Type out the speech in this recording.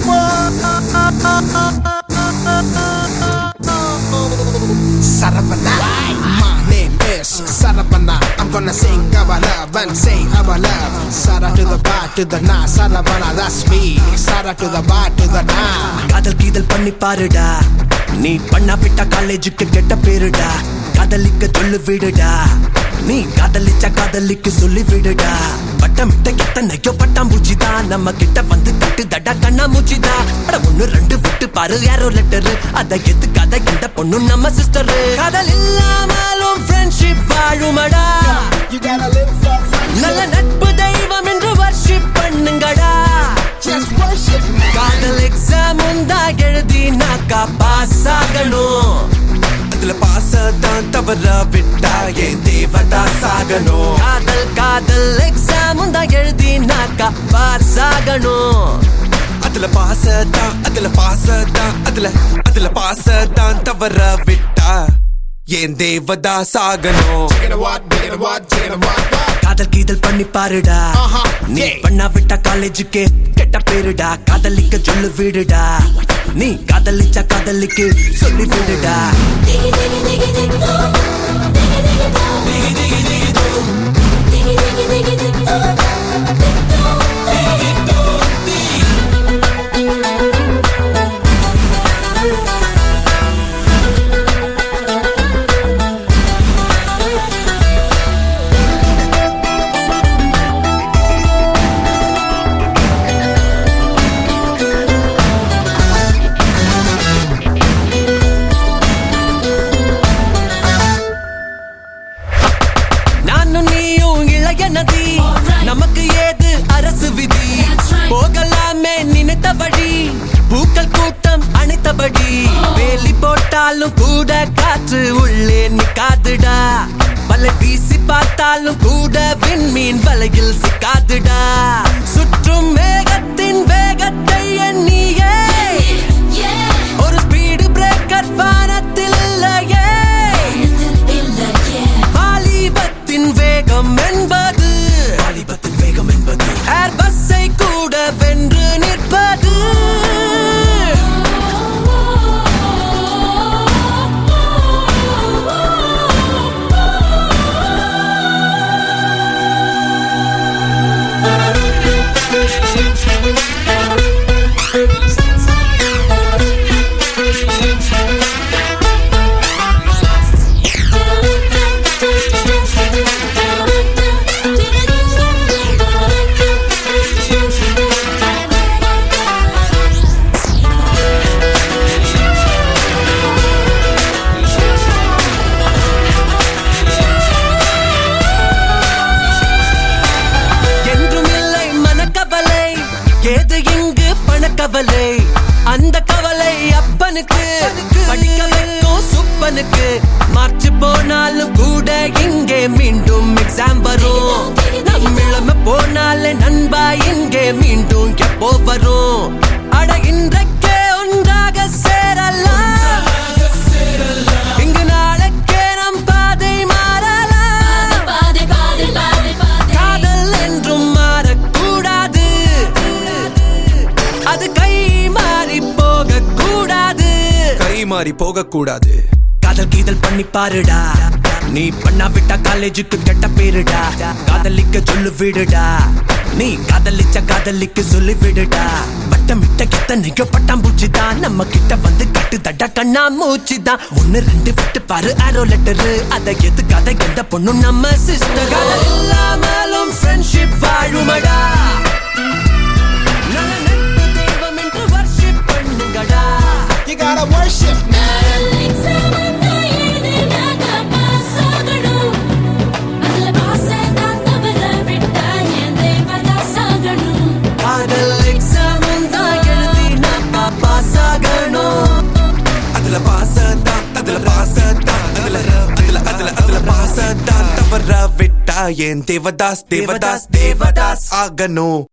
Saravana. My name is Saravana. I'm gonna sing about love and say about love. Sara to the bar to the na, Saravana, that's me. Sara to the bar to the na. காதல் கீதல் பண்ணி பாருடா நீ பண்ணா விட்டா காலேஜுக்கு கெட்ட பேருடா காதலிக்க சொல்லு விடுடா நீ காதலிச்சா காதலிக்கு சொல்லி விடுடா பட்டமிட்ட எத்தனையோ பட்டாம்பூச்சி தான் நம்ம கிட்ட வந்து தட்டு தடா கண்ணா மூச்சி தான் அட ஒண்ணு ரெண்டு விட்டு பாரு யாரோ லெட்டரு அத எதுக்காத எந்த பொண்ணு நம்ம சிஸ்டர் காதல் இல்லாமலும் ஃப்ரெண்ட்ஷிப் வாழுமடா You gotta live for friendship. நல்ல நட்பு தெய்வம் என்று வர்ஷிப் பண்ணுங்கடா Just worship me. காதல் எக்ஸாம் உண்டா எழுதினாக்கா பாஸ் ஆகணும் அதுல பாஸ் தான் தவற விட்டா ஏன் தேவதா சாகணும் காதல் காதல் எக்ஸாம் உண்டா எழுதினாக்கா பாஸ் ஆகணும் அதுல பாஸ் தான் அதுல பாஸ் தான் அதுல அதுல பாஸ் தான் தவற விட்டா ஏன் தேவதா சாகணும் Chicken and what, chicken and what, chicken and what, what? காதல் கீதல் பண்ணி பாருடா Uh-huh, நீ yeah. பண்ணா விட்டா காலேஜுக்கு கெட்ட பேருடா காதலிக்க சொல்லு விடுடா நீ காதலிச்சா காதலிக்கு சொல்லி விடுடா Diggy diggy diggy dig doo. Diggy diggy doo. Diggy diggy diggy doo. Diggy diggy diggy dig doo. Dig doo. Diggy doo. நானும் நீயும் இளைய நதி Alright. நமக்கு ஏது அரசு விதி That's right. போகலாமே நினைத்த வழி பூக்கள் கூட்டம் அணைத்தபடி வேலி போட்டாலும் கூட காற்று உள்ளே நிக்காதுடா வலை வீசி பார்த்தாலும் கூட விண்மீன் வலையில் சிக்காதுடா சுற்றும் மேகத்தின் வேகத்தை எண்ணியே Yeah. ஒரு ஸ்பீடு பிரேக்கர் வானத்தில் இல்லையே Nothing illa yeah. வாலிபத்தின் வேகம் என்பது வாலிபத்தின் வேகம் என்பது ஏர் பஸ்ஸை கூட வென்று நிற்பது என்றும் இல்லை மனக்கவலை ஏது இங்கு பணக்கவலை அந்த கவலை அப்பனுக்கு படிக்க வைக்கும் சுப்பனுக்கு மார்ச் போனாலும் கூட இங்கே மீண்டும் எக்ஸாம் வரும் நம் இளமை போனாலே நண்பா இங்கே மீண்டும் எப்போ வரும் அட இன்றைக்கே ஒன்றாக சேரலாம் இங்கு நாளைக்கே நம் பாதை மாறலாம் பாதை பாதை பாதை பாதை காதல் என்றும் மாறக்கூடாது அது கை மாறி போக கூடாது கை மாறி போக கூடாது காதல் கீதல் பண்ணி பாருடா நீ பண்ணா விட்டா காலேஜுக்கு கெட்ட பேருடா காதலிக்க சொல்லு விடுடா நீ காதலிச்ச காதலிக்கு சொல்லி விடுடா வட்டமிட்ட எத்தனையோ பட்டாம்பூச்சி தான் நம்ம கிட்ட வந்து கட்டு தட்டா கண்ணா மூச்சு தான் ஒன்னு ரெண்டு விட்டு பாரு ஆரோ லெட்டரு அதை எதுக்காத எந்த பொண்ணும் நம்ம சிஸ்டர் இல்லாமலும் ஃப்ரெண்ட்ஷிப் வாழுமடா நல்ல நட்பு தெய்வம் என்று வர்ஷிப் பண்ணுங்கடா You gotta worship me. exam உண்டா எழுதினாக்கா pass ஆகணும். அதுல pass தான் தவற விட்டா என் தேவதா சாகணும். காதல் எக்ஸாம் தான் எழுதி நம்ம பாஸ் ஆகணும் அதுல பாசத்தான் அதுல பாசத்தான் அதுல அதுல அதுல அதுல பாசத்தான் தவற விட்டா ஏன் தேவதாஸ் தேவதாஸ் தேவதாஸ் ஆகணும்